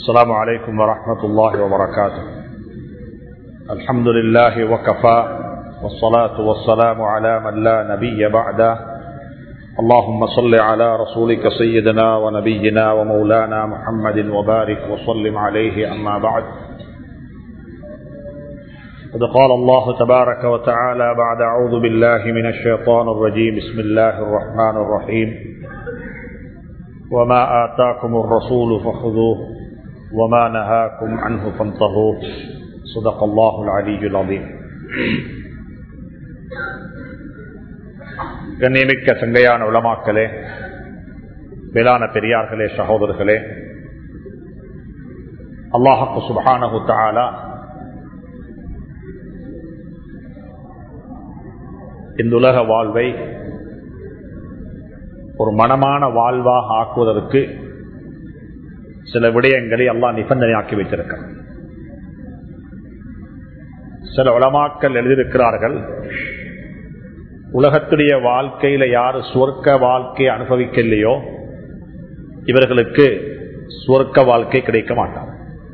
السلام عليكم ورحمة الله وبركاته الحمد لله وكفى والصلاة والسلام على من لا نبي بعده اللهم صل على رسولك سيدنا ونبينا ومولانا محمد وبارك وسلم عليه أما بعد قد قال الله تبارك وتعالى بعد أعوذ بالله من الشيطان الرجيم بسم الله الرحمن الرحيم وما آتاكم الرسول فخذوه وما نهاكم عنه فانتهوا صدق الله العلي العظيم கண்ணியமிக்க சங்கையான உளமாக்களே வேளாண் பெரியார்களே சகோதரர்களே அல்லாஹு சுபஹானஹு தஆலா இந்த உலக வாழ்வை ஒரு மனமான வாழ்வாக ஆக்குவதற்கு சில விடயங்களை அல்லாஹ் நிபந்தனையாக்கி வைத்திருக்கிறார் சில உலமாக்கள் எழுதியிருக்கிறார்கள் உலகத்துடைய வாழ்க்கையில யாரு சுவர்க்க வாழ்க்கையை அனுபவிக்கலையோ இவர்களுக்கு சுவர்க்க வாழ்க்கை கிடைக்க மாட்டார்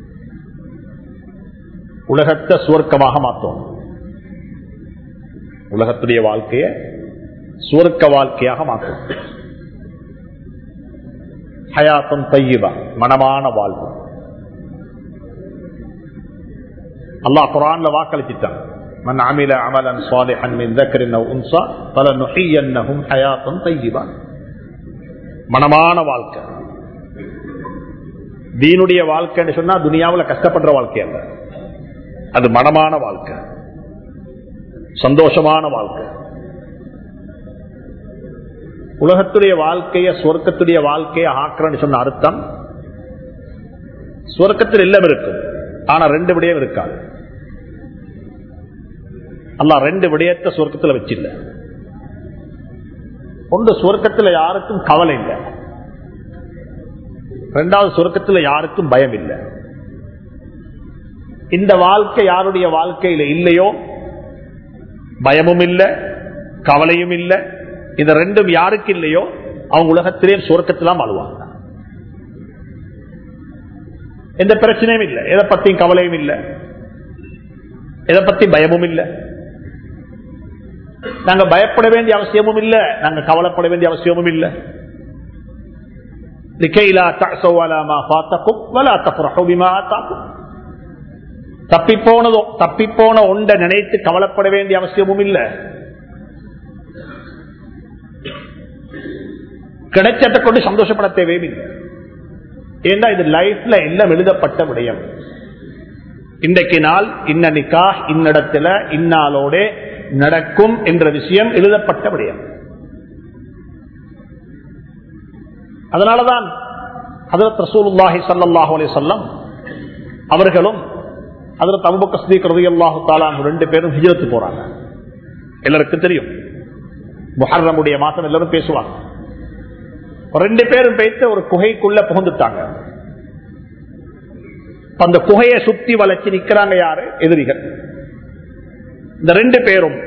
உலகத்தை சுவர்க்கமாக மாற்றோம் உலகத்துடைய வாழ்க்கையை சுவர்க்க வாழ்க்கையாக மாற்றும் ஹயாத்தம் தையிபா மனமான வாழ்வு அல்லாஹ் குரான்ல வாக்களிச்சிட்டான் من عمل عملا صالحا من ذكر او انثى فلنحيينهم حياه طيبه மனமான வாழ்க்கை தீனுடைய வாழ்க்கைன்னு சொன்னா துனியாவில் கஷ்டப்படுற வாழ்க்கை அல்ல அது மனமான வாழ்க்கை சந்தோஷமான வாழ்க்கை உலகத்துடைய வாழ்க்கைய சொர்க்கத்துடைய வாழ்க்கையை ஆக்கிறன்னு சொன்ன அர்த்தம் சொர்க்கத்தில் எல்லாம் இருக்கும் ஆனா ரெண்டு விடயம் இருக்காது அல்லா ரெண்டு விடயத்தை சொர்க்கத்தில் வச்சில்ல ஒன்று சொர்க்கத்தில் யாருக்கும் கவலை இல்லை ரெண்டாவது சொர்க்கத்தில் யாருக்கும் பயம் இல்லை இந்த வாழ்க்கை யாருடைய வாழ்க்கையில இல்லையோ பயமும் இல்லை கவலையும் இல்லை இந்த ரெண்டும் யாருக்கு இல்லையோ அவங்க உலகத்திலே சொர்க்கத்திலாம் வாழ்வாங்க எந்த பிரச்சனையும் இல்லை எதை பத்தியும் கவலையும் இல்லை எதை பத்தி பயமும் இல்லை நாங்க பயப்பட வேண்டிய அவசியமும் இல்லை நாங்க கவலைப்பட வேண்டிய அவசியமும் இல்லை தப்பி போனதோ தப்பி போன ஒன்றை நினைத்து கவலைப்பட வேண்டிய அவசியமும் இல்லை கிடைச்சத்தை கொண்டு சந்தோஷப்பட தேவையில்லை ஏன்னா இது லைஃப்ல எல்லாம் எழுதப்பட்ட விடயம் இன்றைக்கு நாள் இன்ன நிக்கா இன்னிடத்துல இந்நாளோட நடக்கும் என்ற விஷயம் எழுதப்பட்ட விடயம் அதனாலதான் ஹதரத் ரசூலுல்லாஹி சல்லாஹூ அலி சொல்லம் அவர்களும் ஹதரத் அபுபக்க ஸ்தீக் ரவி அல்லாஹு தாலான் ரெண்டு பேரும் ஹிஜரத்து போறாங்க எல்லாருக்கும் தெரியும் முஹர்ரமுடைய மாசம் எல்லாரும் பேசுவாங்க ரெண்டு பேரும் பேச ஒரு குகைக்குள்ள புகுந்துட்டாங்க அந்த குகையை சுத்தி வளைச்சு நிக்கிறாங்க யாரு எதிரிகள் இந்த ரெண்டு பேரும்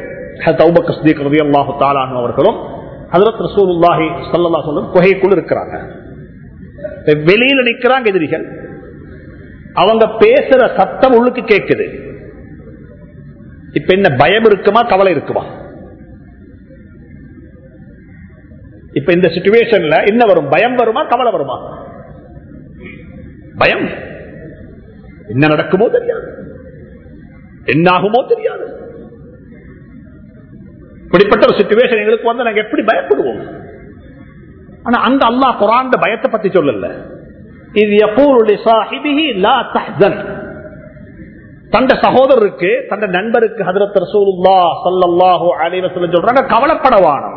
அவர்களும் ஹசரத் ரசூலுல்லாஹி சல்லா சொல்லும் குகைக்குள் இருக்கிறாங்க வெளியில நிக்கிறாங்க எதிரிகள் அவங்க பேசுற சத்தம் உள்ளுக்கு கேட்குது இப்ப என்ன பயம் இருக்குமா கவலை இருக்குமா இப்ப இந்த சிச்சுவேஷன்ல என்ன வரும் பயம் வருமா கவலை வருமா பயம் என்ன நடக்குமோ தெரியாது என்னாகுமோ தெரியாது இப்படிப்பட்ட ஒரு சிச்சுவேஷன் எங்களுக்கு வந்து நாங்க எப்படி பயப்படுவோம் ஆனா அங்க அல்லா குரான் பயத்தை பத்தி சொல்லல இது தண்ட சகோதரருக்கு தண்ட நண்பருக்கு ஹதரத் ரசூலுல்லா சல்லல்லாஹு அலைஹி வஸல்லம் சொல்றாங்க கவலைப்படவானம்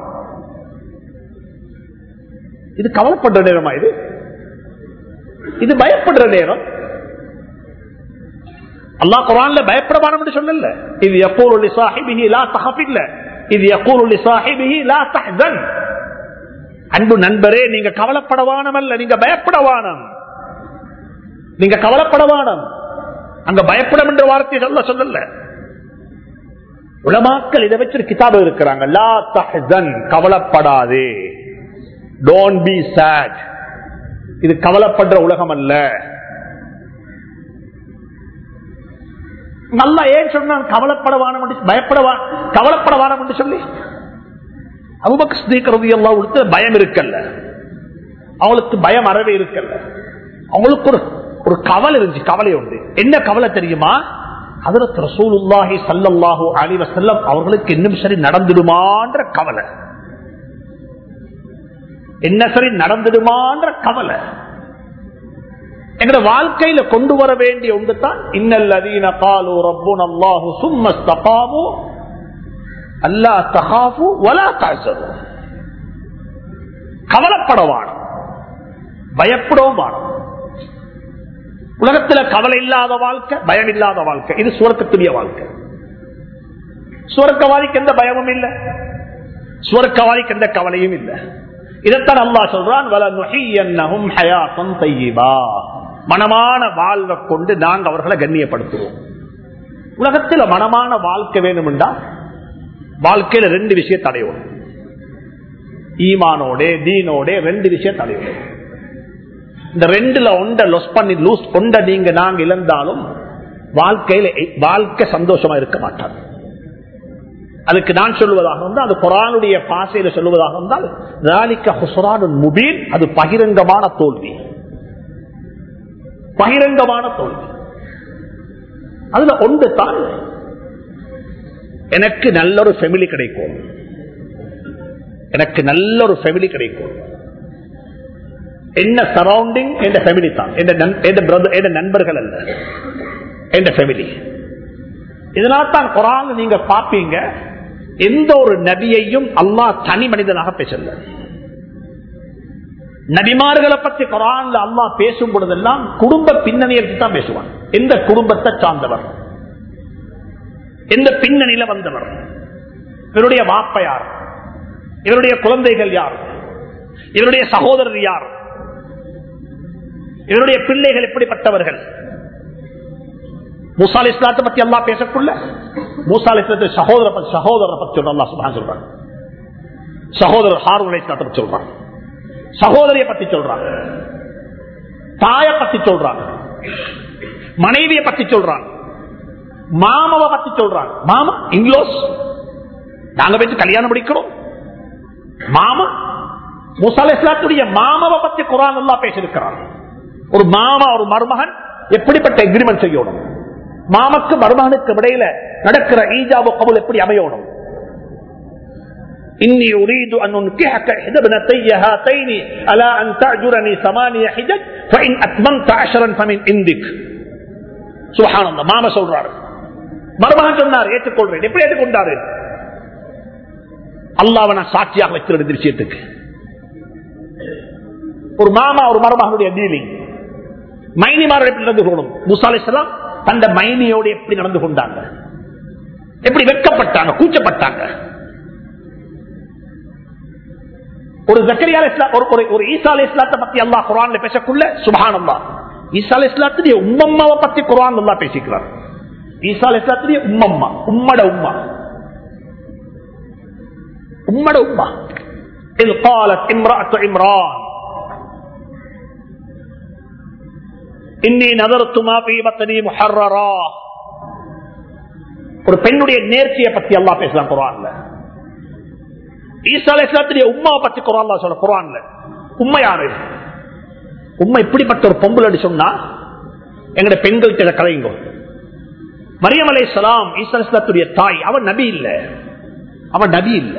இது கவலைப்படுற நேரமா இது இது பயப்படுற நேரம் அல்லாஹ் குரான்ல பயப்படவானம் சொல்லல இது எப்போது சாஹிபிஹி லா தஹபில்ல இது எப்போது சாஹிபிஹி லா தஹ்சன் அன்பு நண்பரே நீங்க கவலைப்படவானம் அல்ல நீங்க பயப்படவானம் நீங்க கவலைப்படவானம் அங்க பயப்படம் என்ற வார்த்தை சொல்ல சொல்லல உலமாக்கள் இதை வச்சு கிதாபு இருக்கிறாங்க லா தஹ்சன் கவலைப்படாதே டோன்ட் பி சேட் இது கவலைப்படுற உலகம் அல்ல நல்லா ஏன் சொன்னான் கவலைப்படவான பயப்படவா கவலைப்படவான என்று சொல்லி அபுபக் ஸ்தீக்கிறது எல்லாம் கொடுத்து பயம் இருக்கல்ல அவங்களுக்கு பயம் அறவே இருக்கல்ல அவங்களுக்கு ஒரு ஒரு கவலை இருந்துச்சு கவலை உண்டு என்ன கவலை தெரியுமா அதற்கு ரசூலுல்லாஹி சல்லல்லாஹு அலைஹி வஸல்லம் அவர்களுக்கு இன்னும் சரி நடந்துடுமான்ற கவலை என்ன சரி நடந்துடுமான்ற கவலை எங்கட வாழ்க்கையில கொண்டு வர வேண்டிய ஒன்று தான் இன்னல் அதீன காலு ரப்புன் அல்லாஹு சும்மஸ்தகாமு அல்லா தகாஃபு வலா தாசரு கவலைப்படவான பயப்படவும் வாணும் உலகத்துல கவலை இல்லாத வாழ்க்கை பயம் இல்லாத வாழ்க்கை இது சுவர்க்கத்துடைய வாழ்க்கை சுவர்க்கவாதிக்கு எந்த பயமும் இல்லை சுவர்க்கவாதிக்கு எந்த கவலையும் இல்லை இதைத்தான் அல்லா சொல்றான் வல நுஹியன்னஹும் ஹயாத்தன் தையிபா மனமான வாழ்வை கொண்டு நாங்க அவர்களை கண்ணியப்படுத்துவோம் உலகத்தில் மனமான வாழ்க்கை வேணும்டா வாழ்க்கையில ரெண்டு விஷயம் தடையோடும் ஈமானோட தீனோட ரெண்டு விஷயம் தடையோடும் இந்த ரெண்டுல ஒண்ட லொஸ் பண்ணி லூஸ் ஒண்ட நீங்க நாங்க இழந்தாலும் வாழ்க்கையில வாழ்க்கை சந்தோஷமா இருக்க மாட்டாங்க அதுக்கு நான் சொல்லுவதாக இருந்தால் அது குரானுடைய பாசையில சொல்லுவதாக இருந்தால் ராலிக்க ஹுசரானு முபீன் அது பகிரங்கமான தோல்வி பகிரங்கமான தோல்வி அதுல ஒன்று தான் எனக்கு நல்ல ஒரு ஃபெமிலி கிடைக்கும் எனக்கு நல்ல ஒரு ஃபெமிலி கிடைக்கும் என்ன சரௌண்டிங் என்ற ஃபேமிலி தான் என்ற நண்பர்கள் அல்ல என்ற ஃபேமிலி இதனால் தான் குரான் நீங்க பார்ப்பீங்க எந்த ஒரு நபியையும் அல்லாஹ் தனி மனிதனாக பேசல நபிமார்களை பற்றி குரான்ல அல்லாஹ் பேசும் பொழுதெல்லாம் குடும்ப பின்னணியை தான் பேசுவான் எந்த குடும்பத்தை சார்ந்தவர் எந்த பின்னணியில வந்தவர் இவருடைய வாப்ப யார் இவருடைய குழந்தைகள் யார் இவருடைய சகோதரர் யார் இவருடைய பிள்ளைகள் எப்படிப்பட்டவர்கள் மூசால் இஸ்லாத்தை பத்தி எல்லாம் பேசக்குள்ள மூசால் இஸ்லாத்தை சகோதர சகோதரரை பத்தி சொல்ற சுபான் சொல்றாங்க சகோதரர் ஹாரூன் இஸ்லாத்தை பத்தி சொல்றாங்க சகோதரிய பத்தி சொல்றாங்க தாய பத்தி சொல்றாங்க மனைவியை பத்தி சொல்றாங்க மாமாவை பத்தி சொல்றாங்க மாமா இங்கிலோஸ் நாங்க வச்சு கல்யாணம் முடிக்கிறோம் மாமா முசால் இஸ்லாத்துடைய மாமாவை பத்தி குரான் எல்லாம் பேசியிருக்கிறாங்க ஒரு மாமா ஒரு மருமகன் எப்படிப்பட்ட எக்ரிமெண்ட் செய்யணும் மாமக்கு மருமகனுக்கு இடையில நடக்கிற ஈஜாபு கபுல் எப்படி அமையணும் إني أريد أن أنكحك إحدى ابنتي هاتين ألا أن تعجرني ثمانية حجج فإن أتممت عشرا فمن عندك سبحان الله மாமா சொல்றாரு மருமகன் சொன்னார் ஏற்றுக்கொள்றேன் எப்படி ஏற்றுக்கொண்டாரு அல்லாவை நான் சாட்சியாக வச்சிருந்த விஷயத்துக்கு ஒரு மாமா ஒரு மருமகனுடைய டீலிங் மைனிமாரோட எப்படி நடந்து கொள்ளணும் முசாலிசலாம் தந்த மைனியோட எப்படி நடந்து கொண்டாங்க எப்படி வெட்கப்பட்டாங்க கூச்சப்பட்டாங்க ஒரு ஜக்கரியா ஒரு ஈசா அலி இஸ்லாத்தை பத்தி அல்லா குரான்ல பேசக்குள்ள சுபான் அல்லா ஈசா அலி இஸ்லாத்துடைய உம்மம்மாவை பத்தி குரான் அல்லா பேசிக்கிறார் ஈசா அலி இஸ்லாத்துடைய உம்மம்மா உம்மட உம்மா உம்மட உம்மா இது قالت امرأة عمران இன்னி நதர்த்துமா பீபத்தனி முஹர்ரரா ஒரு பெண்ணுடைய நேர்ச்சியை பத்தி எல்லாம் பேசலாம் குரான்ல ஈசா இஸ்லாத்துடைய உம்மாவை பத்தி குரான்ல சொல்ல குரான்ல உண்மை யாரு உண்மை இப்படிப்பட்ட ஒரு பொம்புல சொன்னா எங்கட பெண்கள் கிட்ட கலைங்க மரியம் அலை சலாம் ஈசா இஸ்லாத்துடைய தாய் அவன் நபி இல்ல அவன் நபி இல்ல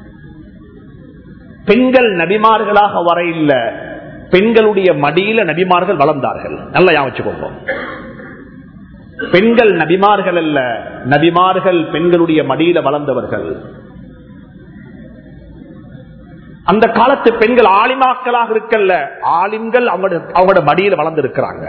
பெண்கள் நபிமார்களாக வர இல்ல பெண்களுடைய மடியில நபிமார்கள் வளர்ந்தார்கள் நல்லா யாவச்சுக்கோங்க பெண்கள் நபிமார்கள் அல்ல நபிமார்கள் பெண்களுடைய மடியில வளர்ந்தவர்கள் அந்த காலத்து பெண்கள் ஆலிமாக்களாக இருக்கல்ல ஆலிம்கள் அவங்களோட அவங்களோட மடியில வளர்ந்திருக்கிறாங்க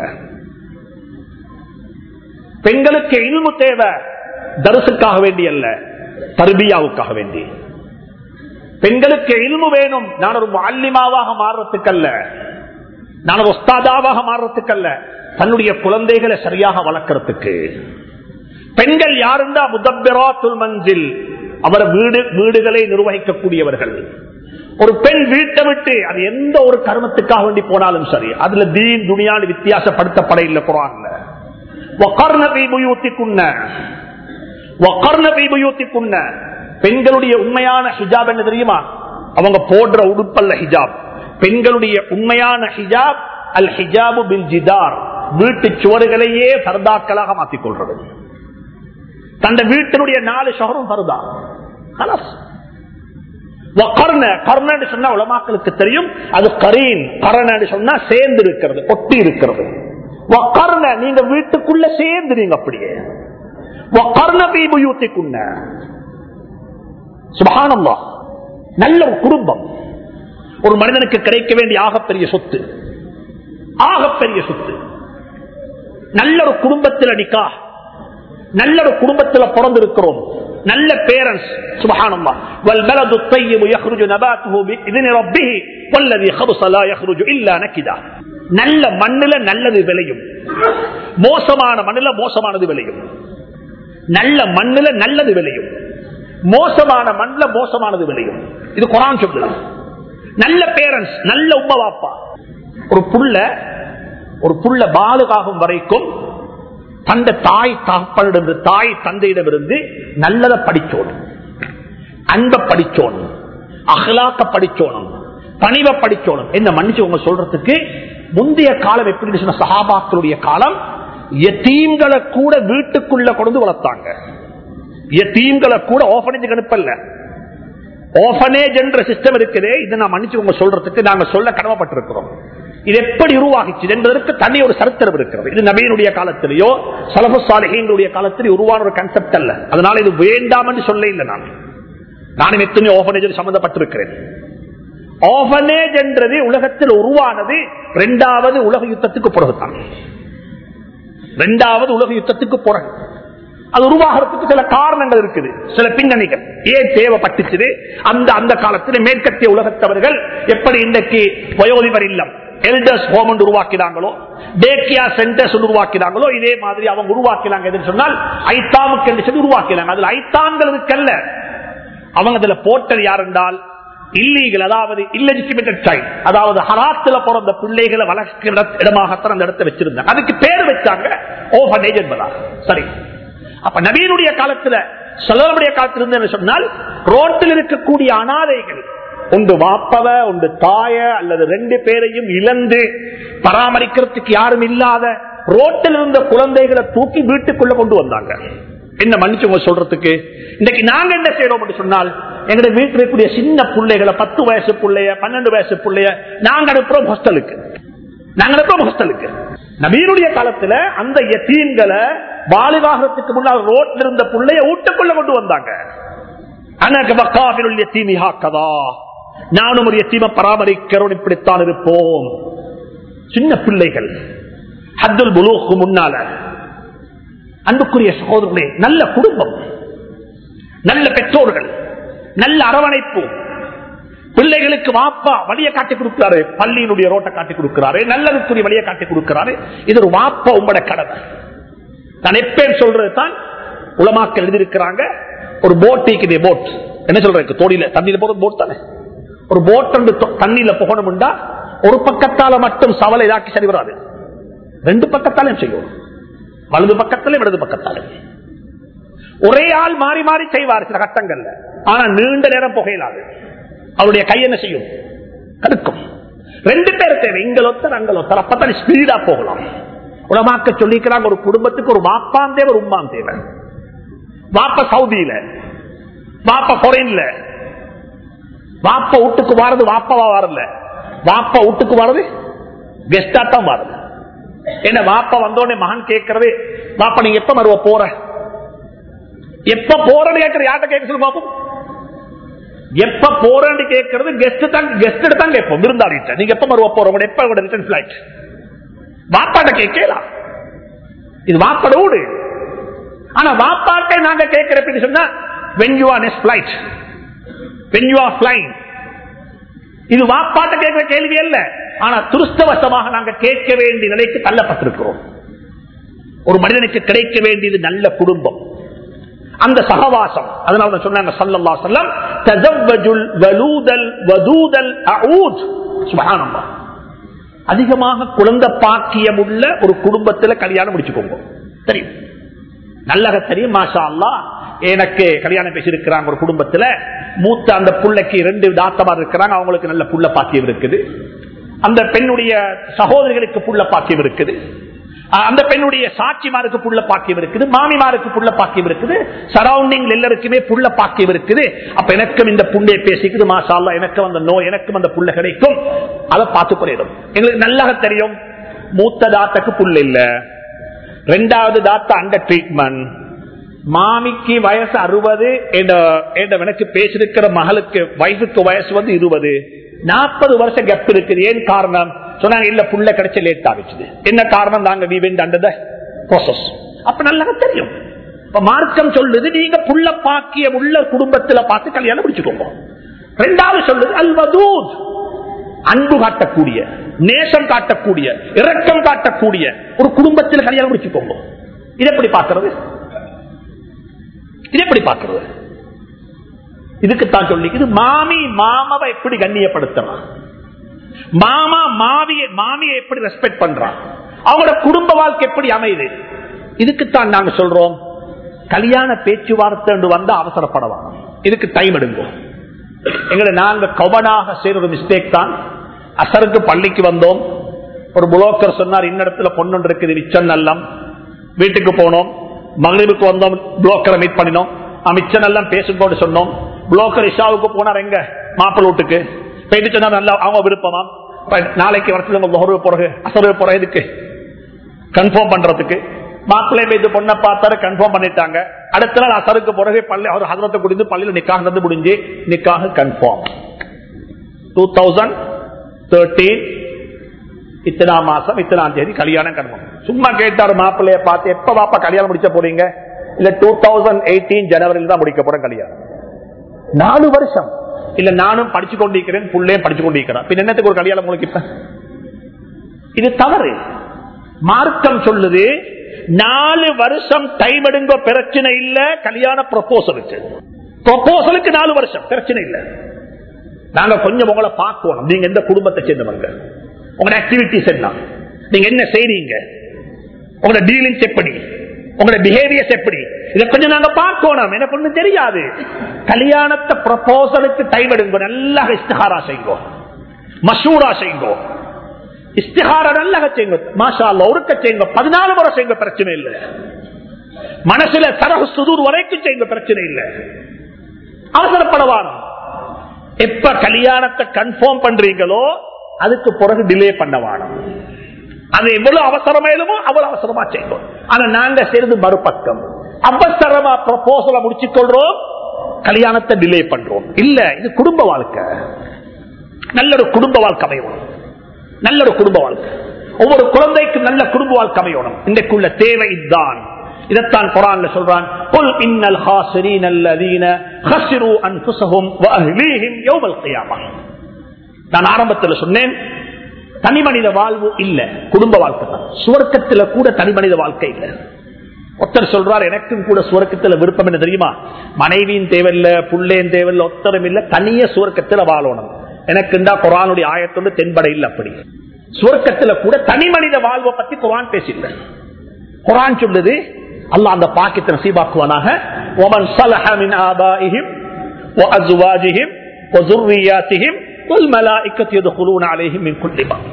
பெண்களுக்கு இல்மு தேவை தரிசுக்காக வேண்டி அல்ல தர்பியாவுக்காக வேண்டி பெண்களுக்கு இல்மு வேணும் நான் ஒரு அல்லிமாவாக மாறுறதுக்கல்ல நான் ஒரு ஒஸ்தாதாவாக மாறுறதுக்கல்ல தன்னுடைய குழந்தைகளை சரியாக வளர்க்கறதுக்கு பெண்கள் யாருந்தா முதப்பிராத்துல் மஞ்சில் அவர் வீடு வீடுகளை நிர்வகிக்கக்கூடியவர்கள் ஒரு பெண் வீட்டை விட்டு அது எந்த ஒரு கர்மத்துக்காக வேண்டி போனாலும் சரி அதுல தீன் துணியால் வித்தியாசப்படுத்தப்பட இல்லை குரான்ல وَقَرْنَ فِي بُيُوتِكُنَّ وَقَرْنَ فِي بُيُوتِكُنَّ பெண்களுடைய உண்மையான ஹிஜாப் என்ன தெரியுமா அவங்க போடுற உடுப்பல்ல ஹிஜாப் பெண்களுடைய உண்மையான ஹிஜாப் அல் ஹிஜாபு பில் ஜிதார் வீட்டு சுவர்களையே பர்தாக்களாக மாற்றிக் கொள்றது தந்த வீட்டினுடைய நாலு ஷஹரும் பருதா கர்ணன்னு சொன்னா உலமாக்களுக்கு தெரியும் அது கரீன் கரணன்னு சொன்னா சேர்ந்து இருக்கிறது ஒட்டி இருக்கிறது கர்ண நீங்க வீட்டுக்குள்ள சேர்ந்து நீங்க அப்படியே கர்ண பீபுயூத்திக்குன்ன சுபகானம்மா நல்ல ஒரு குடும்பம் ஒரு மனிதனுக்கு கிடைக்க வேண்டிய ஆகப்பெரிய சொத்து ஆகப்பெரிய சொத்து நல்ல ஒரு குடும்பத்தில் நிக்கா நல்ல ஒரு குடும்பத்தில் பிறந்திருக்கிறோம் நல்ல பேரண்ட்ஸ் சுபஹானல்லாஹ் والبلد الطيب يخرج نباته باذن ربه والذي خبث لا يخرج الا نكدا நல்ல மண்ணுல நல்லது விளையும் மோசமான மண்ணுல மோசமானது விளையும் நல்ல மண்ணுல நல்லது விளையும் மோசமான மண்ணுல மோசமானது விளையும் இது குரான் சொல்லுது நல்ல பேரண்ட்ஸ் நல்ல உமா வாப்பா ஒரு புள்ள ஒரு புள்ள பாலுகாகும் வரைக்கும் தந்த தாய் தகப்பனிடமிருந்து தாய் தந்தையிடமிருந்து நல்லதை படிச்சோணும் அன்ப படிச்சோணும் அகலாக்க படிச்சோணும் பணிவ படிச்சோணும் என்ன மன்னிச்சு உங்க சொல்றதுக்கு முந்தைய காலம் எப்படி சொன்ன சகாபாக்களுடைய காலம் எத்தீம்களை கூட வீட்டுக்குள்ள கொண்டு வளர்த்தாங்க எத்தீம்களை கூட ஓபனேஜ் அனுப்பல ஓபனேஜ் என்ற சிஸ்டம் இருக்குதே இது நான் மன்னிச்சு உங்க சொல்றதுக்கு நாங்க சொல்ல கடமைப்பட்டிருக்கிறோம் இது எப்படி உருவாகிச்சு என்பதற்கு தனி ஒரு சரித்திரம் இருக்கிறது இது நபீனுடைய காலத்திலேயோ சலபு சாலிகளுடைய காலத்திலே உருவான ஒரு கன்செப்ட் அல்ல அதனால இது வேண்டாம் என்று சொல்ல இல்லை நான் நானும் எத்தனை ஓபனேஜ் சம்பந்தப்பட்டிருக்கிறேன் ஓபனேஜ் என்றது உலகத்தில் உருவானது இரண்டாவது உலக யுத்தத்துக்கு பிறகுதான் இரண்டாவது உலக யுத்தத்துக்கு பிறகு அது உருவாகிறதுக்கு சில காரணங்கள் இருக்குது சில பின்னணிகள் ஏன் தேவைப்பட்டுச்சு அந்த அந்த காலத்தில் மேற்கத்திய உலகத்தவர்கள் எப்படி இன்றைக்கு வயோதிபர் இல்லம் எல்டர்ஸ் ஹோம் உருவாக்கினாங்களோ டேக்கியா சென்டர்ஸ் உருவாக்கினாங்களோ இதே மாதிரி அவங்க உருவாக்கினாங்க எதுன்னு சொன்னால் ஐத்தாமுக்கு என்று சொல்லி உருவாக்கினாங்க அதுல ஐத்தான்களுக்கல்ல அவங்க அதுல போட்டல் யார் என்றால் இல்லீகல் அதாவது இல்லெஜிட்டிமேட்டட் சைல்ட் அதாவது ஹராத்துல பிறந்த பிள்ளைகளை வளர்க்கிற இடமாகத்தான் அந்த இடத்தை வச்சிருந்தாங்க அதுக்கு பேர் வச்சாங்க ஓபனேஜ் என்பதாக சரி அப்ப நவீனுடைய காலத்துல சொல்லனுடைய காலத்தில் இருந்து சொன்னால் ரோட்டில் இருக்கக்கூடிய அனாதைகள் ஒன்று வாப்பவ ஒன்று தாய அல்லது ரெண்டு பேரையும் இழந்து பராமரிக்கிறதுக்கு யாரும் இல்லாத ரோட்டில் இருந்த குழந்தைகளை தூக்கி வீட்டுக்குள்ள கொண்டு வந்தாங்க என்ன மன்னிச்சு சொல்றதுக்கு இன்னைக்கு நாங்க என்ன செய்யறோம் சொன்னால் எங்க வீட்டில் இருக்கக்கூடிய சின்ன பிள்ளைகளை பத்து வயசு பிள்ளைய பன்னெண்டு வயசு பிள்ளைய நாங்க அனுப்புறோம் ஹாஸ்டலுக்கு நாங்க அனுப்புறோம் ஹாஸ்டலுக்கு நவீனுடைய காலத்துல அந்த எத்தீன்களை பாலிவாகத்துக்கு முன்னால் ரோட்ல இருந்த பிள்ளைய வீட்டுக்குள்ள கொண்டு வந்தாங்க நானும் ஒரு எத்தீம பராமரிக்கிறோம் இப்படித்தான் இருப்போம் சின்ன பிள்ளைகள் ஹத்துல் புலூக்கு முன்னால அன்புக்குரிய சகோதரர்களே நல்ல குடும்பம் நல்ல பெற்றோர்கள் நல்ல அரவணைப்பு பிள்ளைகளுக்கு வாப்பா வழியை காட்டி கொடுக்கிறாரு பள்ளியினுடைய ரோட்டை காட்டி கொடுக்கிறாரு நல்லதுக்குரிய வழியை காட்டி கொடுக்கிறாரு இது ஒரு வாப்பா உங்களோட கடமை நான் எப்பயும் சொல்றது தான் உலமாக்கள் எழுதியிருக்கிறாங்க ஒரு போட் இருக்குது போட் என்ன சொல்றேன் தோடியில தண்ணியில போறது போட் தானே ஒரு போட் தண்ணியில போகணும்டா ஒரு பக்கத்தால மட்டும் சவலை இதாக்கி சரி வராது ரெண்டு பக்கத்தாலையும் செய்யும் வலது பக்கத்திலே இடது பக்கத்தாலே ஒரே ஆள் மாறி மாறி செய்வார் சில கட்டங்கள்ல ஆனா நீண்ட நேரம் புகையிலாது அவருடைய கை என்ன செய்யும் கடுக்கும் ரெண்டு பேர் தேவை இங்கலொத்தர் அங்கலொத்தர் அப்பதான் ஸ்பீடா போகலாம் உலமாக்க சொல்லிக்கிறாங்க ஒரு குடும்பத்துக்கு ஒரு வாப்பான் தேவை ஒரு உம்மான் தேவை வாப்ப சவுதியில வாப்ப பொறையில வாப்ப வீட்டுக்கு வாரது வாப்பாவா வரல வாப்பா வீட்டுக்கு வாரது கெஸ்டா தான் வருது என்ன வாப்பா வந்தோடனே மகன் கேட்கறது வாப்பா நீங்க எப்ப மறுவ போற எப்ப போறன்னு கேட்கற யார்கிட்ட கேட்க சொல்லு பாப்போம் எப்ப போறேன்னு கேட்கறது கெஸ்ட் தான் கெஸ்ட் தான் கேட்போம் விருந்தாளிட்ட நீங்க எப்ப மறுவ போறோம் எப்ப ரிட்டர்ன் பிளைட் வாப்பாட்ட கேட்கலாம் இது வாப்பட ஊடு ஆனா வாப்பாட்டை நாங்க கேட்கிற சொன்னா when you are next flight when you are flying இது வாப்பாட்ட கேட்கிற கேள்வி அல்ல ஆனா துருஷ்டவசமாக நாங்க கேட்க வேண்டிய நிலைக்கு தள்ளப்பட்டிருக்கிறோம் ஒரு மனிதனுக்கு கிடைக்க வேண்டியது நல்ல குடும்பம் அந்த சகவாசம் அதனால சொன்னாங்க சல்லல்லா சொல்லம் தஜவ்வஜுல் வலூதல் வதூதல் அஊத் சுபஹானல்லாஹ் அதிகமாக குழந்தை பாக்கியம் உள்ள ஒரு குடும்பத்துல கல்யாணம் முடிச்சுக்கோங்க தெரியும் நல்லக தெரியும் மாஷா அல்லா எனக்கு கல்யாணம் பேசியிருக்கிறாங்க ஒரு குடும்பத்துல மூத்த அந்த புள்ளைக்கு ரெண்டு தாத்தமார் இருக்கிறாங்க அவங்களுக்கு நல்ல புள்ள பாக்கியம் இருக்குது அந்த பெண்ணுடைய சகோதரிகளுக்கு புள்ள பாக்கியம் இருக்குது அஹ் அந்த பெண்ணுடைய சாட்சிமாருக்கு புள்ள பாக்கியம் இருக்குது மாமிமாருக்கு புள்ள பாக்கியம் இருக்குது சரௌண்டிங் எல்லாருக்குமே புள்ள பாக்கியம் இருக்குது அப்ப எனக்கும் இந்த புண்டைய பேசிக்குது மாஷா அல்லா எனக்கும் அந்த நோய் எனக்கும் அந்த புள்ள கிடைக்கும் அதை பார்த்து குறையிடும் எங்களுக்கு நல்லக தெரியும் மூத்த தாத்தக்கு புள்ள இல்ல ரெண்டாவது தாத்தா அண்ட ட்ரீட்மெண்ட் மாமிக்கு வயசு அறுபது எனக்கு பேசிருக்கிற மகளுக்கு வயசுக்கு வயசு வந்து இருபது நாற்பது வருஷம் கெப் இருக்குது ஏன் காரணம் சொன்னாங்க இல்ல புள்ள கிடைச்ச லேட் ஆகிச்சுது என்ன காரணம் நாங்க we went under the process அப்ப நல்லா தெரியும் இப்ப மார்க்கம் சொல்லுது நீங்க புள்ள பாக்கிய உள்ள குடும்பத்துல பார்த்து கல்யாணம் முடிச்சுக்கோங்க ரெண்டாவது சொல்லுது அல்வதூத் அன்பு காட்டக்கூடிய நேசம் காட்டக்கூடிய இரக்கம் காட்டக்கூடிய ஒரு குடும்பத்தில் கல்யாணம் முடிச்சுக்கோங்க இது எப்படி பார்க்கிறது இது எப்படி பார்க்கிறது இதுக்குத்தான் சொல்லி இது மாமி மாமாவை எப்படி கண்ணியப்படுத்தலாம் மாமா மாவிய மாமியை எப்படி ரெஸ்பெக்ட் பண்றான் அவங்களோட குடும்ப வாழ்க்கை எப்படி அமையுது இதுக்குத்தான் நாங்க சொல்றோம் கல்யாண பேச்சுவார்த்தை வந்தா அவசரப்படலாம் இதுக்கு டைம் எடுங்க எங்களை நாங்க கவனாக செய்யற ஒரு மிஸ்டேக் தான் அசருக்கு பள்ளிக்கு வந்தோம் ஒரு புலோக்கர் சொன்னார் இன்னிடத்துல பொண்ணு இருக்குது மிச்சம் நல்லம் வீட்டுக்கு போனோம் மகளிருக்கு வந்தோம் புலோக்கரை மீட் பண்ணினோம் மிச்சம் எல்லாம் பேசும்போது சொன்னோம் புலோக்கர் இஷாவுக்கு போனார் எங்க மாப்பிள்ள வீட்டுக்கு போயிட்டு சொன்னா நல்லா அவங்க விருப்பமா நாளைக்கு வருஷத்துல போறது அசரு போற இதுக்கு கன்ஃபார்ம் பண்றதுக்கு மாப்பிள்ளை மீது பொண்ணை பார்த்தாரு கன்ஃபார்ம் பண்ணிட்டாங்க அடுத்த நாள் அசருக்கு பிறகு பள்ளி அவர் ஹசரத்தை குடிந்து பள்ளியில் நிக்காக நடந்து முடிஞ்சு நிக்காக கன்ஃபார்ம் டூ தௌசண்ட் தேர்ட்டீன் இத்தனாம் மாசம் இத்தனாம் தேதி கல்யாணம் கன்ஃபார்ம் சும்மா கேட்டாரு மாப்பிள்ளைய பார்த்து எப்ப பாப்பா கல்யாணம் முடிச்ச போறீங்க இல்ல டூ தௌசண்ட் எயிட்டீன் ஜனவரியில் தான் முடிக்க போறேன் கல்யாணம் நாலு வருஷம் இல்ல நானும் படிச்சு கொண்டிருக்கிறேன் புள்ளையும் படிச்சு கொண்டிருக்கிறேன் பின் என்னத்துக்கு ஒரு கல்யாணம் உங்களுக்கு இப்ப இது தவறு மார்க்கம் சொல்லுது நாலு வருஷம் டைம் எடுங்க பிரச்சனை இல்ல கல்யாண ப்ரொபோசலுக்கு ப்ரொபோசலுக்கு நாலு வருஷம் பிரச்சனை இல்ல நாங்க கொஞ்சம் உங்களை பார்க்கணும் நீங்க எந்த குடும்பத்தை சேர்ந்தவங்க உங்களோட ஆக்டிவிட்டிஸ் என்ன நீங்க என்ன செய்றீங்க உங்களோட டீலிங்ஸ் எப்படி உங்களோட பிஹேவியர்ஸ் எப்படி இதை கொஞ்சம் நாங்க பார்க்கணும் எனக்கு ஒண்ணு தெரியாது கல்யாணத்தை ப்ரொபோசலுக்கு டைம் எடுங்க நல்லா இஸ்திஹாரா செய்யுங்க மசூரா செய்யுங்க இஸ்திஹார நல்லா செய்யுங்க மாஷா அல்லா ஒருக்க செய்யுங்க பதினாலு முறை செய்யுங்க பிரச்சனை இல்லை மனசுல தரகு சுதூர் வரைக்கும் செய்யுங்க பிரச்சனை இல்லை அவசரப்படவான எப்ப கல்யாணத்தை கன்ஃபார்ம் பண்றீங்களோ அதுக்கு பிறகு டிலே பண்ணவான அது எவ்வளவு அவசரமேலுமோ அவ்வளவு அவசரமா செய்யும் ஆனா நாங்க செய்யறது மறுபக்கம் அவசரமா ப்ரொபோசல முடிச்சுக் கொள்றோம் கல்யாணத்தை டிலே பண்றோம் இல்ல இது குடும்ப வாழ்க்கை நல்ல ஒரு குடும்ப வாழ்க்கை அமையணும் நல்ல ஒரு குடும்ப வாழ்க்கை ஒவ்வொரு குழந்தைக்கு நல்ல குடும்ப வாழ்க்கை அமையணும் இன்றைக்குள்ள தேவை இதுதான் இதைத்தான் குரான்ல சொல்றான் قل ان الخاسرين الذين خسروا انفسهم واهليهم يوم القيامه நான் ஆரம்பத்தில் சொன்னேன் தனி மனித வாழ்வு இல்ல குடும்ப வாழ்க்கை தான் சுவர்க்கத்துல கூட தனி மனித வாழ்க்கை இல்ல ஒருத்தர் சொல்றார் எனக்கும் கூட சுவர்க்கத்துல விருப்பம் என்ன தெரியுமா மனைவியும் தேவையில்ல புள்ளேன் தேவையில்ல ஒத்தரும் இல்ல தனிய சுவர்க்கத்துல வாழணும் எனக்கு இருந்தா குரானுடைய ஆயத்தோடு தென்பட இல்லை அப்படி சுவர்க்கத்துல கூட தனி மனித வாழ்வை பத்தி குரான் பேசில்ல குரான் சொல்லுது அல்லாஹ் அந்த பாக்கியத்தை நசீபாக்குவானாக ஒமன் சலஹ மின் ஆபாயிஹிம் وأزواجهم وذرياتهم والملائكة يدخلون عليهم من كل باب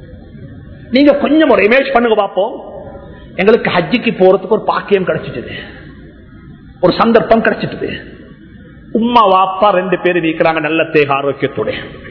நீங்க கொஞ்சம் ஒரு இமேஜ் பண்ணுங்க பார்ப்போம் எங்களுக்கு ஹஜ்ஜிக்கு போறதுக்கு ஒரு பாக்கியம் கிடைச்சிட்டது ஒரு சந்தர்ப்பம் கிடைச்சிட்டது உம்மா வாப்பா ரெண்டு பேரும் வீக்கிறாங்க நல்ல தேக ஆரோக்கியத்தோட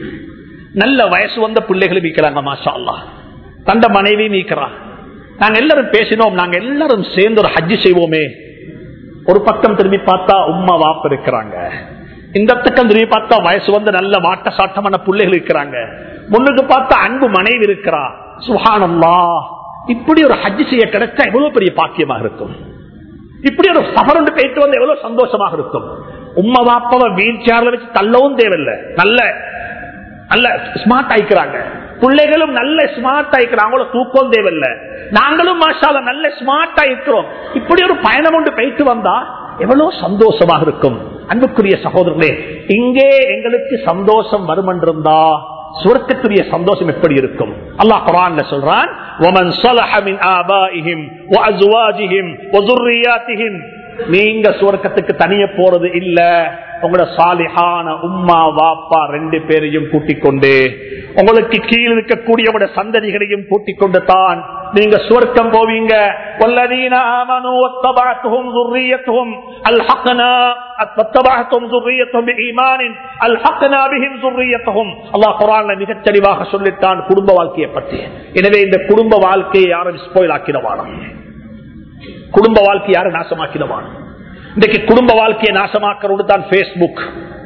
நல்ல வயசு வந்த பிள்ளைகளும் வீக்கிறாங்க மாஷா அல்லா தந்த மனைவி வீக்கிறா நாங்க எல்லாரும் பேசினோம் நாங்க எல்லாரும் சேர்ந்து ஒரு ஹஜ்ஜி செய்வோமே ஒரு பக்கம் திரும்பி பார்த்தா உம்மா வாப்ப இருக்கிறாங்க இந்த பக்கம் திரும்பி பார்த்தா வயசு வந்து நல்ல வாட்ட சாட்டமான பிள்ளைகள் இருக்கிறாங்க முன்னுக்கு பார்த்தா அன்பு மனைவி இருக்கிறா சுஹானல்லா இப்படி ஒரு ஹஜ் செய்ய கிடைச்சா எவ்வளவு பெரிய பாக்கியமாக இருக்கும் இப்படி ஒரு சபரண்டு போயிட்டு வந்து எவ்வளவு சந்தோஷமாக இருக்கும் உம்மா வாப்பாவை வீல் சேர்ல வச்சு தள்ளவும் தேவையில்லை நல்ல நல்ல ஸ்மார்ட் ஆயிக்கிறாங்க பிள்ளைகளும் நல்ல ஸ்மார்ட் ஆயிக்கிறாங்க தூக்கம் தேவையில்லை நாங்களும் மாஷால நல்ல ஸ்மார்ட் ஆயிருக்கிறோம் இப்படி ஒரு பயணம் கொண்டு போயிட்டு வந்தா எவ்வளவு சந்தோஷமாக இருக்கும் அன்புக்குரிய சகோதரர்களே இங்கே எங்களுக்கு சந்தோஷம் வரும் என்றிருந்தா சுரக்கத்துடைய சந்தோஷம் எப்படி இருக்கும் அல்லாஹ் குரான்ல சொல்றான் ومن صلح من آبائهم وأزواجهم وذرياتهم நீங்க சுவர்க்கத்துக்கு தனிய போறது இல்ல உங்களோட சாலிஹான உம்மா வாப்பா ரெண்டு பேரையும் கூட்டிக் கொண்டு உங்களுக்கு கீழ் இருக்கக்கூடிய உங்களோட சந்ததிகளையும் கூட்டிக் கொண்டு தான் நீங்க சுவர்க்கம் போவீங்க والذين آمنوا واتبعتهم ذريتهم الحقنا واتبعتهم ذريتهم بإيمان الحقنا بهم ذريتهم அல்லாஹ் குர்ஆன்ல மிகத் தெளிவாக சொல்லிட்டான் குடும்ப வாழ்க்கையை பற்றி எனவே இந்த குடும்ப வாழ்க்கையை யாரும் ஸ்பாயில் ஆக்கிடவானோம் குடும்ப வாழ்க்கை யாரும் நாசமாக்கிடவான் இன்றைக்கு குடும்ப வாழ்க்கையை நாசமாக்கிறோடு தான் பேஸ்புக்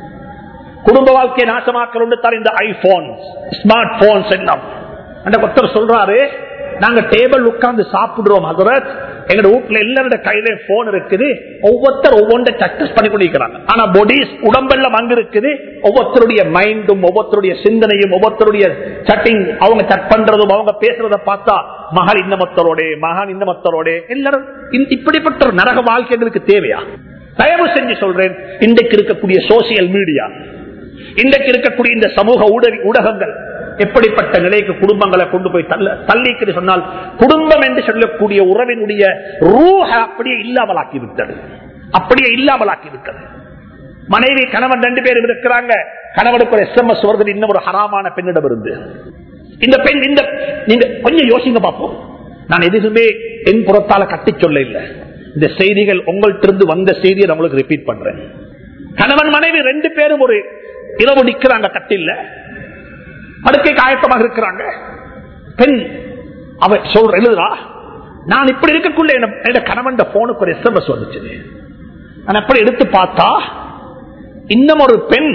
குடும்ப வாழ்க்கையை நாசமாக்கிறோடு தான் இந்த ஐபோன் ஸ்மார்ட் போன்ஸ் எல்லாம் அந்த ஒருத்தர் சொல்றாரு நாங்க டேபிள் உட்கார்ந்து சாப்பிடுறோம் ஹசரத் எங்க வீட்டுல எல்லாரோட கையில போன் இருக்குது ஒவ்வொருத்தர் ஒவ்வொன்றை சக்சஸ் பண்ணி கொண்டிருக்கிறாங்க ஆனா பொடிஸ் உடம்பெல்லாம் அங்க இருக்குது ஒவ்வொருத்தருடைய மைண்டும் ஒவ்வொருத்தருடைய சிந்தனையும் ஒவ்வொருத்தருடைய சட்டிங் அவங்க சட் பண்றதும் அவங்க பேசுறத பார்த்தா மகள் இன்னமத்தரோட மகான் இன்னமத்தரோட எல்லாரும் இந்த- இப்படிப்பட்ட ஒரு நரக வாழ்க்கை எங்களுக்கு தேவையா தயவு செஞ்சு சொல்றேன் இன்றைக்கு இருக்கக்கூடிய சோசியல் மீடியா இன்றைக்கு இருக்கக்கூடிய இந்த சமூக ஊடக- ஊடகங்கள் எப்படிப்பட்ட நிலைக்கு குடும்பங்களை கொண்டு போய் தள்ள தள்ளிக்கு சொன்னால் குடும்பம் என்று சொல்லக்கூடிய உறவினுடைய ரூஹ அப்படியே இல்லாமலாக்கி விட்டது அப்படியே இல்லாமலாக்கி விட்டது மனைவி கணவன் ரெண்டு பேரும் இருக்கிறாங்க கணவனுக்கு ஒரு எஸ்எம்எஸ் வருது இன்னும் ஒரு ஹராமான பெண்ணிடம் இருந்து இந்த பெண் இந்த நீங்க கொஞ்சம் யோசிங்க பார்ப்போம் நான் எதுவுமே என் புறத்தால கட்டி சொல்ல இல்லை இந்த செய்திகள் உங்கள்ட்ட இருந்து வந்த செய்தியை நான் உங்களுக்கு ரிப்பீட் பண்றேன் கணவன் மனைவி ரெண்டு பேரும் ஒரு இரவு நிக்கிறாங்க கட்டில்ல படுக்கைக்கு ஆயத்தமாக இருக்கிறாங்க பெண் அவ சொல்ற எழுதுறா நான் இப்படி இருக்கக்குள்ள என்ன- என்னோட கணவன் போனுக்கு ஒரு எஸ்எம்எஸ் வந்துச்சு நான் அப்படி எடுத்து பார்த்தா இன்னும் ஒரு பெண்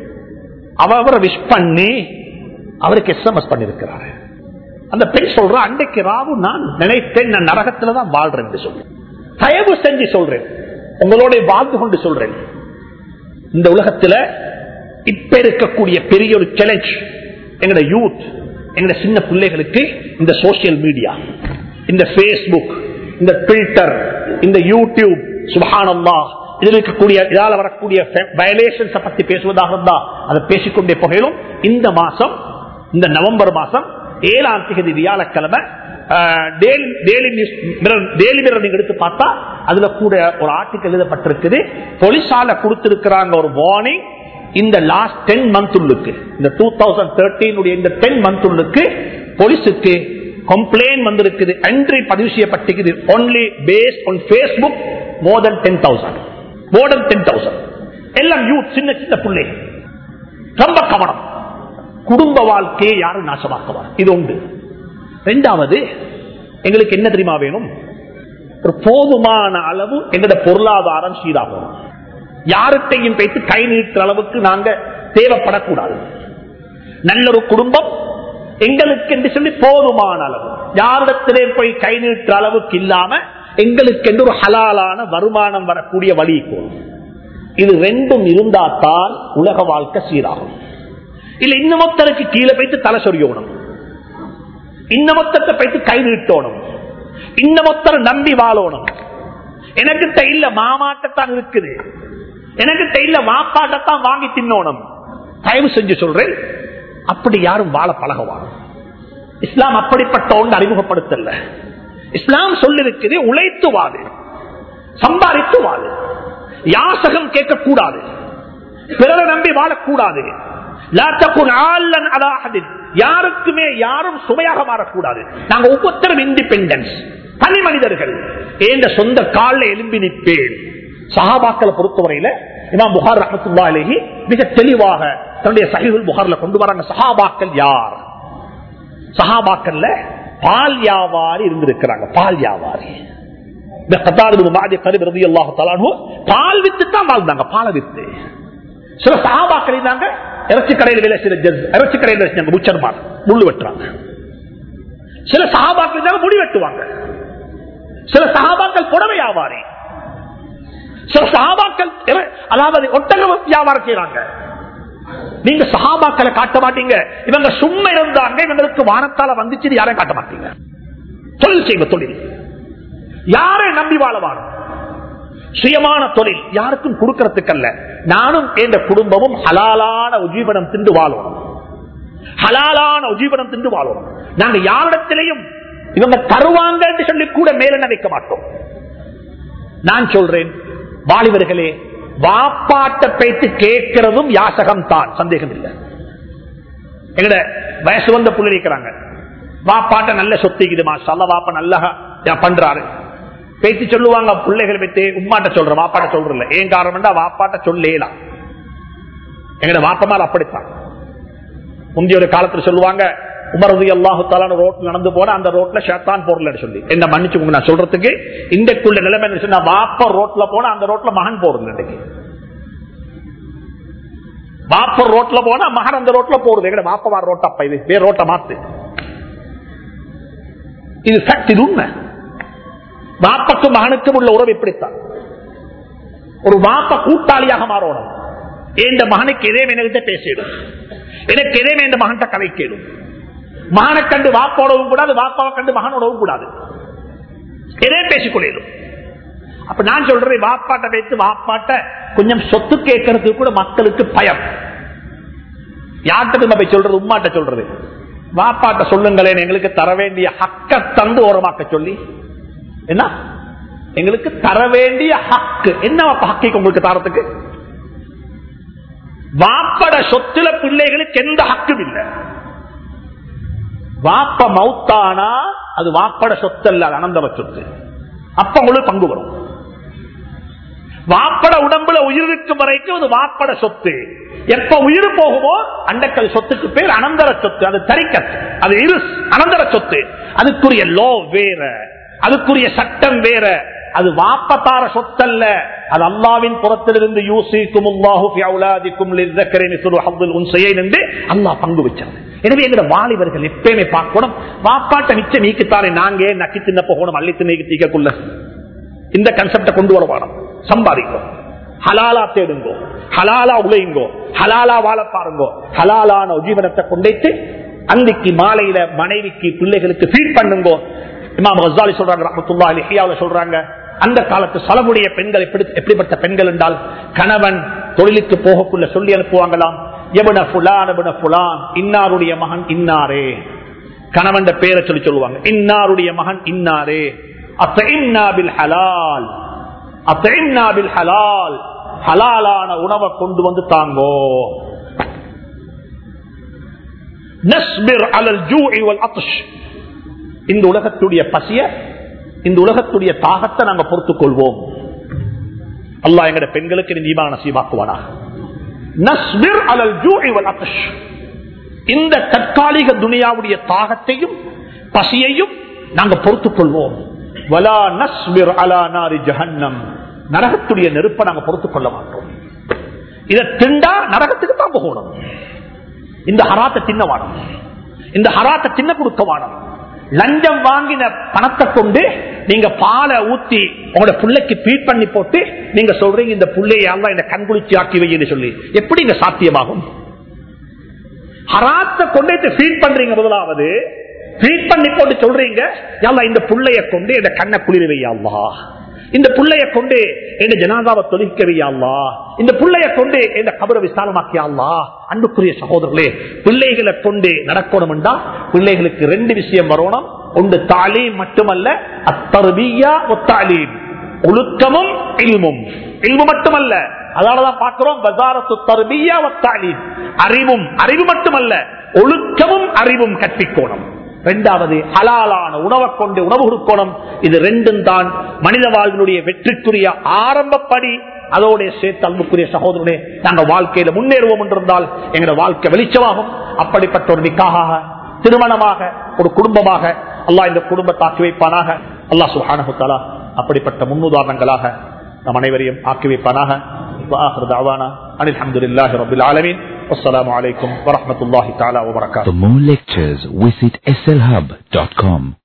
அவ அவரை விஷ் பண்ணி அவருக்கு எஸ்எம்எஸ் பண்ணிருக்கிறாரு அந்த பெண் சொல்றா அன்றைக்கு ராவு நான் நினைத்தேன் நான் நரகத்துல தான் வாழ்றேன் என்று சொல்றேன் தயவு செஞ்சு சொல்றேன் உங்களோட வாழ்ந்து கொண்டு சொல்றேன் இந்த உலகத்துல இப்ப இருக்கக்கூடிய பெரிய ஒரு சேலஞ்ச் எங்கட யூத் எங்கட சின்ன பிள்ளைகளுக்கு இந்த சோசியல் மீடியா இந்த பேஸ்புக் இந்த ட்விட்டர் இந்த யூடியூப் சுபஹானல்லா இதில் இருக்கக்கூடிய இதால வரக்கூடிய வயலேஷன்ஸ் பத்தி பேசுவதாக இருந்தா அதை பேசிக்கொண்டே புகையிலும் இந்த மாசம் இந்த நவம்பர் மாசம் ஏழாம் தேதி வியாழக்கிழமை டெய்லி மிரர் நீங்க எடுத்து பார்த்தா அதுல கூட ஒரு ஆர்டிக்கல் எழுதப்பட்டிருக்குது போலீஸால கொடுத்திருக்கிறாங்க ஒரு வார்னிங் இந்த லாஸ்ட் டென் மந்த் உள்ளுக்கு இந்த டூ தௌசண்ட் தேர்ட்டீன் இந்த டென் மந்த் உள்ளுக்கு போலீஸுக்கு கம்ப்ளைண்ட் வந்திருக்குது என்ட்ரி பதிவு செய்யப்பட்டிருக்குது only based on Facebook more than ten thousand more than ten thousand எல்லாம் யூத் சின்ன சின்ன பிள்ளை ரொம்ப கவனம் குடும்ப வாழ்க்கையை யாரும் நாசமாக்குவார் இது உண்டு ரெண்டாவது எங்களுக்கு என்ன தெரியுமா வேணும் ஒரு போதுமான அளவு எங்களோட பொருளாதாரம் சீராகணும் யார்கிட்டையும் வைத்து கை நீட்டுற அளவுக்கு நாங்க தேவைப்படக்கூடாது நல்ல ஒரு குடும்பம் எங்களுக்கு என்று சொல்லி போதுமான அளவு யாரிடத்திலே போய் கை நீட்டுற அளவுக்கு இல்லாம எங்களுக்கு என்று ஒரு ஹலாலான வருமானம் வரக்கூடிய வழி போகும் இது ரெண்டும் இருந்தால்தான் உலக வாழ்க்கை சீராகும் இல்ல இன்னமொத்தருக்கு கீழே போய்த்து தலை சொரியணும் இன்னமொத்தத்தை போய்த்து கை நீட்டணும் இன்னமொத்தரை நம்பி வாழணும் எனக்கிட்ட இல்ல மாமாட்டத்தான் இருக்குது எனக்கிட்ட இல்ல மாப்பாட்டத்தான் வாங்கி தின்னோணும் தயவு செஞ்சு சொல்றேன் அப்படி யாரும் வாழ பழகுவாங்க இஸ்லாம் அப்படிப்பட்ட ஒன்று அறிமுகப்படுத்தல இஸ்லாம் சொல்லிருக்குது உழைத்து வாழு சம்பாதித்து வாழு யாசகம் கேட்கக்கூடாது பிறரை நம்பி வாழக்கூடாது லா தகுன் ஆல்லன் அலா அஹதின். யாருக்குமே யாரும் சுமையாக மாறக்கூடாது நாங்க ஒவ்வொருத்தரும் இண்டிபெண்டன்ஸ் தனி மனிதர்கள் ஏந்த சொந்த காலில் எலும்பி நிற்பேன் சஹாபாக்களை பொறுத்தவரையில இமாம் புகார் ரஹத்துல்லா அலைஹி மிக தெளிவாக தன்னுடைய சஹீஹுல் புகார்ல கொண்டு வராங்க சஹாபாக்கள் யார் சஹாபாக்கள்ல பால் வியாபாரி இருந்திருக்கிறாங்க பால் வியாபாரி இந்த கத்தாறு மாதி கருவி ரவி அல்லாஹு தலானு பால் வித்து தான் வாழ்ந்தாங்க பாலை வித்து சில சகாபாக்கள் இருந்தாங்க இறைச்சி கடையில் வேலை செய்யற ஜட்ஜ் இறைச்சி கடையில் வேலை செஞ்சாங்க புச்சர்மார் முள்ளு வெட்டுறாங்க சில சகாபாக்கள் இருந்தாங்க முடி வெட்டுவாங்க சில சகாபாக்கள் புடவை வியாபாரி சில சகாபாக்கள் இற- அதாவது ஒட்டக வியாபாரம் செய்யறாங்க நீங்க சகாபாக்களை காட்ட மாட்டீங்க இவங்க சும்மா இருந்தாங்க இவங்களுக்கு வானத்தால வந்துச்சு யாரையும் காட்ட மாட்டீங்க தொழில் செய்வ தொழில் யாரை நம்பி வாழ வாழும் சுயமான தொழில் யாருக்கும் கொடுக்கறதுக்கு அல்ல நானும் என்ற குடும்பமும் ஹலாலான உஜீவனம் தின்று வாழணும் ஹலாலான உஜீவனம் தின்று வாழணும் நாங்க யாரிடத்திலையும் இவங்க தருவாங்க என்று சொல்லி கூட மேல வைக்க மாட்டோம் நான் சொல்றேன் வாலிபர்களே வாப்பாட்ட பேச்சு கேட்கிறதும் யாசகம் தான் சந்தேகம் இல்லை எங்கட வயசு வந்த புள்ளி இருக்கிறாங்க வாப்பாட்ட நல்ல சொத்திக்குது மாஷா வாப்பா நல்லா பண்றாரு பேச்சு சொல்லுவாங்க பிள்ளைகள் பத்தி உம்மாட்ட சொல்ற வாப்பாட்ட சொல்றல ஏன் காரணம்டா வாப்பாட்ட சொல்லேலாம் எங்கட வாப்பமார் அப்படித்தான் முந்தைய ஒரு காலத்துல சொல்லுவாங்க உமரது அல்லாஹு தாலான ரோட்ல நடந்து போனா அந்த ரோட்ல ஷேத்தான் போடலன்னு சொல்லி என்ன மன்னிச்சு நான் சொல்றதுக்கு இன்றைக்குள்ள நிலைமை என்ன சொன்னா வாப்ப ரோட்ல போனா அந்த ரோட்ல மகன் போறது இன்னைக்கு வாப்பர் ரோட்ல போனா மகன் அந்த ரோட்ல போறது எங்கட வாப்பவார் ரோட்ட அப்ப இது வேற ரோட்ட மாத்து இது ஃபேக்ட் இது உண்மை வாப்பக்கும் மகனுக்கும் உள்ள உறவு இப்படித்தான் ஒரு வாப்ப கூட்டாளியாக மாறணும் இந்த மகனுக்கு எதே என்கிட்ட பேசிடும் எனக்கு எதே இந்த மகன்கிட்ட கதை கேடும் மகனை கண்டு வாப்போடவும் கூடாது வாப்பாவை கண்டு மகனோடவும் கூடாது எதே பேசிக்கொள்ளும் அப்ப நான் சொல்றேன் வாப்பாட்ட வைத்து வாப்பாட்ட கொஞ்சம் சொத்து கேட்கறதுக்கு கூட மக்களுக்கு பயம் யார்கிட்ட போய் சொல்றது உம்மாட்ட சொல்றது வாப்பாட்ட சொல்லுங்களேன் எங்களுக்கு தர வேண்டிய ஹக்க தந்து ஓரமாக்க சொல்லி என்ன எங்களுக்கு தர வேண்டிய ஹக்கு என்ன ஹக்கு உங்களுக்கு தரத்துக்கு வாப்பட சொத்துல பிள்ளைகளுக்கு எந்த ஹக்கும் இல்லை வாப்ப மௌத்தானா அது வாப்பட சொத்து அல்ல அது அனந்தர சொத்து அப்ப உங்களுக்கு பங்கு வரும் வாப்பட உடம்புல உயிர் இருக்கும் வரைக்கும் அது வாப்பட சொத்து எப்ப உயிர் போகுமோ அண்டக்கல் சொத்துக்கு பேர் அனந்தர சொத்து அது தரிக்கத் அது இரு அனந்தர சொத்து அதுக்குரிய லோ வேற அதுக்குரிய சட்டம் வேற அது வாப்பத்தார சொத்தல்ல அது அல்லாவின் புறத்திலிருந்து யூசிக்கும் என்று அல்லாஹ் பங்கு வச்சார் எனவே எங்க வாலிபர்கள் எப்பயுமே பார்க்கணும் வாப்பாட்ட மிச்சம் நீக்குத்தாரே நாங்க நக்கி தின்ன போகணும் அள்ளி திண்ணைக்கு தீக்கக்குள்ள இந்த கன்செப்ட கொண்டு வர வேணும் சம்பாதிக்கும் ஹலாலா தேடுங்கோ ஹலாலா உழையுங்கோ ஹலாலா வாழ பாருங்கோ ஹலாலான உஜீவனத்தை கொண்டைத்து அன்னைக்கு மாலையில மனைவிக்கு பிள்ளைகளுக்கு ஃபீட் பண்ணுங்கோ இமாம் ஹசாலி சொல்றாங்க ரஹமத்துல்லா அலிஹியாவில சொல்றாங்க அந்த காலத்து சலமுடைய பெண்கள் எப்படி எப்படிப்பட்ட பெண்கள் என்றால் கணவன் தொழிலுக்கு போகக்குள்ள சொல்லி அனுப்புவாங்களாம் எவன புலான் எவன புலான் இன்னாருடைய மகன் இன்னாரே கணவன் பேரை சொல்லி சொல்லுவாங்க இன்னாருடைய மகன் இன்னாரே அத்தைன்னாபில் ஹலால் அத்தைன்னாபில் ஹலால் ஹலாலான உணவை கொண்டு வந்து தாங்கோ நஸ்பிர் அலல் ஜூஇ வல் அத்ஷ் இந்த உலகத்துடைய பசிய இந்த உலகத்துடைய தாகத்தை நாங்க பொறுத்துக் கொள்வோம் அல்லாஹ் எங்கட பெண்களுக்கு நீமான நசீபாக்குவானா நஸ்பிர் அலல் ஜூஇ வல் அத்ஷ் இந்த தற்காலிக துனியாவுடைய தாகத்தையும் பசியையும் நாங்க பொறுத்துக் கொள்வோம் வலா நஸ்பிர் அலா நாரி ஜஹன்னம் நரகத்துடைய நெருப்பை நாங்க பொறுத்துக் கொள்ள மாட்டோம் இதை திண்டா நரகத்துக்கு தான் போகணும் இந்த ஹராத்தை தின்ன வானம் இந்த ஹராத்தை தின்ன கொடுக்க வானம் லஞ்சம் வாங்கின பணத்தை கொண்டு நீங்க பாலை ஊத்தி உங்களோட பிள்ளைக்கு பீட் பண்ணி போட்டு நீங்க சொல்றீங்க இந்த பிள்ளையால இந்த கண்குளிச்சி ஆக்கி வைன்னு சொல்லி எப்படி இங்க சாத்தியமாகும் ஹராத்தை கொண்டு ஃபீட் பண்றீங்க முதலாவது ஃபீட் பண்ணி போட்டு சொல்றீங்க யாழ்லா இந்த புள்ளைய கொண்டு இந்த கண்ணை குளிர வையாள்வா இந்த புள்ளைய கொண்டு என் ஜனாதாவை தொழிக்க வையாள்வா இந்த புள்ளைய கொண்டு இந்த கபரை விசாலமாக்கியாள்வா அன்புக்குரிய சகோதரர்களே பிள்ளைகளை கொண்டு நடக்கணும் என்றா பிள்ளைகளுக்கு ரெண்டு விஷயம் வரணும் ஒன்று தாலீம் மட்டுமல்ல அத்தருபியா ஒத்தாலீம் ஒழுக்கமும் இல்மும் இல்மு மட்டுமல்ல அதனாலதான் பார்க்கிறோம் பசாரத்து தருபியா ஒத்தாலீம் அறிவும் அறிவு மட்டுமல்ல ஒழுக்கமும் அறிவும் கற்பிக்கோணும் இரண்டாவது ஹலாலான உணவை கொண்டு உணவு கொடுக்கணும் இது ரெண்டும் தான் மனித வாழ்வினுடைய வெற்றிக்குரிய ஆரம்பப்படி அதோட சேர்த்து அன்புக்குரிய சகோதரனே நாங்க வாழ்க்கையில முன்னேறுவோம் என்றிருந்தால் எங்களோட வாழ்க்கை வெளிச்சமாகும் அப்படிப்பட்ட ஒரு நிக்காக திருமணமாக ஒரு குடும்பமாக அல்லாஹ் இந்த குடும்பத்தை ஆக்கி வைப்பானாக அல்லாஹ் சுஹானஹுத்தாலா அப்படிப்பட்ட முன்னுதாரணங்களாக நம் அனைவரையும் ஆக்கி வைப்பானாக وآخر دعوانا أن الحمد لله رب العالمين والسلام عليكم ورحمة الله تعالى وبركاته For more lectures, visit slhub.com.